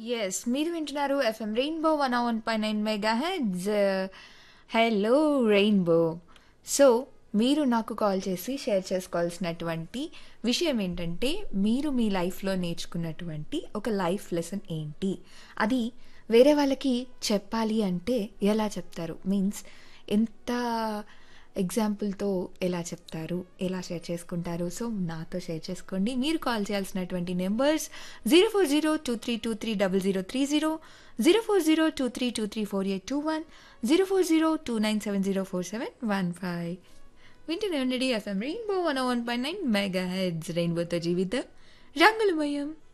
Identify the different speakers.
Speaker 1: Yes. మీరు వింటున్నారు FM rainbow 101.9 mega hits. Hello rainbow. So, మీరు నాకు కాల్ చేసి షేర్ చేసుకోవాల్సినటువంటి విషయం ఏంటంటే, మీరు మీ లైఫ్‌లో నేర్చుకున్నటువంటి ఒక లైఫ్ లెసన్ ఏంటి? అది వేరే వాళ్ళకి చెప్పాలి అంటే ఎలా చెప్తారు? మీన్స్ ఎంత ఎగ్జాంపుల్‌తో ఎలా చెప్తారు? ఎలా షేర్ చేసుకుంటారు? సో, నాతో షేర్ చేసుకోండి. మీరు కాల్ చేయాల్సినటువంటి నంబర్స్ 04023230030, 04023234821, 04029704715. వింటూనే ఉండండి ఎఫ్ఎం రెయిన్బో 101.9 మెగా హెడ్స్ రెయిన్బోతో జీవితం రంగులమయం.